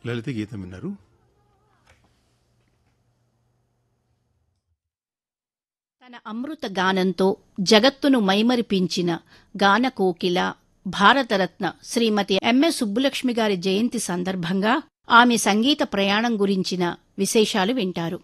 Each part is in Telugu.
లలిత గీతం విన్నారు తన అమృత గానంతో జగత్తును మైమరిపించిన గాన కోకిల భారతరత్న శ్రీమతి ఎంఎస్ సుబ్బులక్ష్మి గారి జయంతి సందర్భంగా ఆమె సంగీత ప్రయాణం గురించిన విశేషాలు వింటారు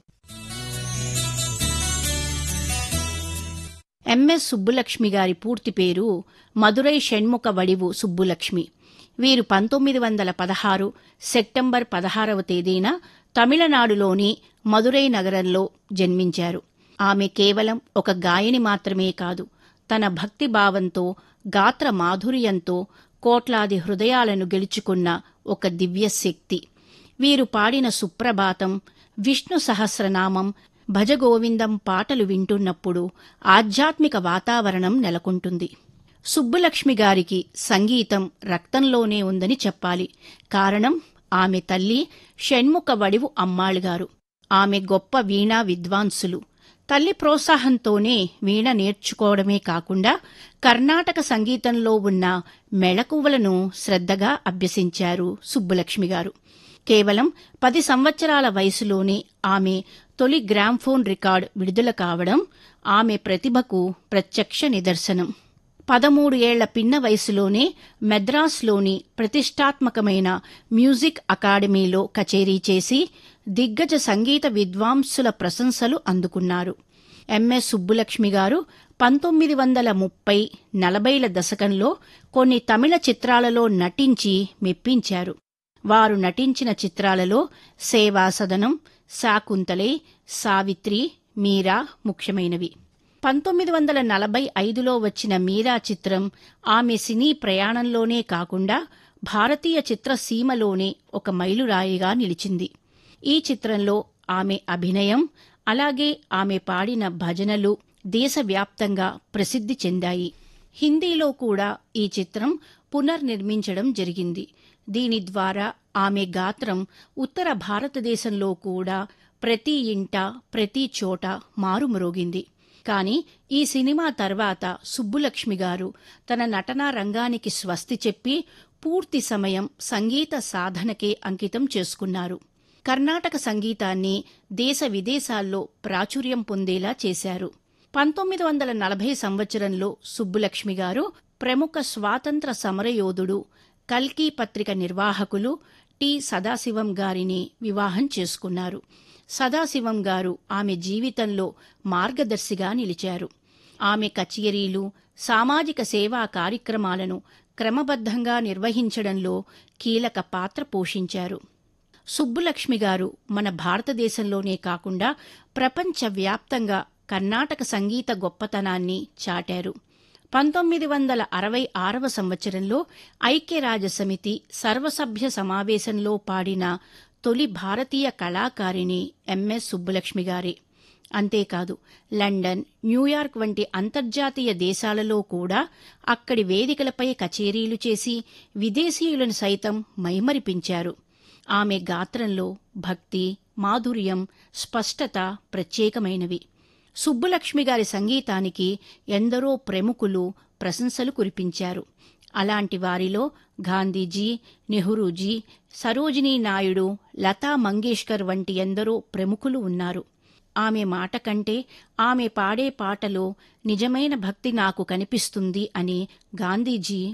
ఎంఎస్ సుబ్బులక్ష్మి గారి పూర్తి పేరు మదురై షణ్ముఖ వడివు సుబ్బులక్ష్మి వీరు పంతొమ్మిది వందల పదహారు సెప్టెంబర్ పదహారవ తేదీన తమిళనాడులోని మదురై నగరంలో జన్మించారు ఆమె కేవలం ఒక గాయని మాత్రమే కాదు తన భక్తి భావంతో గాత్ర మాధుర్యంతో కోట్లాది హృదయాలను గెలుచుకున్న ఒక దివ్య శక్తి వీరు పాడిన సుప్రభాతం విష్ణు సహస్రనామం భజగోవిందం పాటలు వింటున్నప్పుడు ఆధ్యాత్మిక వాతావరణం నెలకొంటుంది సుబ్బులక్ష్మి గారికి సంగీతం రక్తంలోనే ఉందని చెప్పాలి కారణం ఆమె తల్లి షణ్ముఖ వడివు అమ్మాళ్ళుగారు ఆమె గొప్ప వీణా విద్వాంసులు తల్లి ప్రోత్సాహంతోనే వీణ నేర్చుకోవడమే కాకుండా కర్ణాటక సంగీతంలో ఉన్న మెళకువలను శ్రద్ధగా అభ్యసించారు సుబ్బులక్ష్మి గారు కేవలం పది సంవత్సరాల వయసులోనే ఆమె తొలి గ్రామ్ఫోన్ రికార్డ్ విడుదల కావడం ఆమె ప్రతిభకు ప్రత్యక్ష నిదర్శనం పదమూడు ఏళ్ల పిన్న వయసులోనే మెద్రాస్లోని ప్రతిష్టాత్మకమైన మ్యూజిక్ అకాడమీలో కచేరీ చేసి దిగ్గజ సంగీత విద్వాంసుల ప్రశంసలు అందుకున్నారు ఎంఎస్ సుబ్బులక్ష్మి గారు పంతొమ్మిది వందల ముప్పై నలభైల దశకంలో కొన్ని తమిళ చిత్రాలలో నటించి మెప్పించారు వారు నటించిన చిత్రాలలో సేవాసదనం శాకుంతలే సావిత్రి మీరా ముఖ్యమైనవి పంతొమ్మిది వందల నలభై ఐదులో వచ్చిన మీరా చిత్రం ఆమె సినీ ప్రయాణంలోనే కాకుండా భారతీయ చిత్రసీమలోనే ఒక మైలురాయిగా నిలిచింది ఈ చిత్రంలో ఆమె అభినయం అలాగే ఆమె పాడిన భజనలు దేశవ్యాప్తంగా ప్రసిద్ధి చెందాయి హిందీలో కూడా ఈ చిత్రం పునర్నిర్మించడం జరిగింది దీని ద్వారా ఆమె గాత్రం ఉత్తర భారతదేశంలో కూడా ప్రతి ఇంట ప్రతి చోట మారుమ్రోగింది కాని ఈ సినిమా తర్వాత సుబ్బులక్ష్మి గారు తన నటనా రంగానికి స్వస్తి చెప్పి పూర్తి సమయం సంగీత సాధనకే అంకితం చేసుకున్నారు కర్ణాటక సంగీతాన్ని దేశ విదేశాల్లో ప్రాచుర్యం పొందేలా చేశారు పంతొమ్మిది వందల నలభై సంవత్సరంలో సుబ్బులక్ష్మి గారు ప్రముఖ స్వాతంత్ర సమరయోధుడు కల్కీ పత్రిక నిర్వాహకులు టి సదాశివం గారిని వివాహం చేసుకున్నారు సదాశివం గారు ఆమె జీవితంలో మార్గదర్శిగా నిలిచారు ఆమె కచేరీలు సామాజిక సేవా కార్యక్రమాలను క్రమబద్ధంగా నిర్వహించడంలో కీలక పాత్ర పోషించారు సుబ్బులక్ష్మి గారు మన భారతదేశంలోనే కాకుండా ప్రపంచవ్యాప్తంగా కర్ణాటక సంగీత గొప్పతనాన్ని చాటారు పంతొమ్మిది వందల అరవై ఆరవ సంవత్సరంలో ఐక్యరాజ్య సమితి సర్వసభ్య సమావేశంలో పాడిన తొలి భారతీయ కళాకారిణి ఎంఎస్ సుబ్బులక్ష్మి గారే అంతేకాదు లండన్ న్యూయార్క్ వంటి అంతర్జాతీయ దేశాలలో కూడా అక్కడి వేదికలపై కచేరీలు చేసి విదేశీయులను సైతం మైమరిపించారు ఆమె గాత్రంలో భక్తి మాధుర్యం స్పష్టత ప్రత్యేకమైనవి సుబ్బులక్ష్మి గారి సంగీతానికి ఎందరో ప్రముఖులు ప్రశంసలు కురిపించారు అలాంటి వారిలో గాంధీజీ నెహ్రూజీ సరోజినీ నాయుడు లతా మంగేష్కర్ వంటి ఎందరో ప్రముఖులు ఉన్నారు ఆమె మాట కంటే ఆమె పాడే పాటలో నిజమైన భక్తి నాకు కనిపిస్తుంది అని గాంధీజీ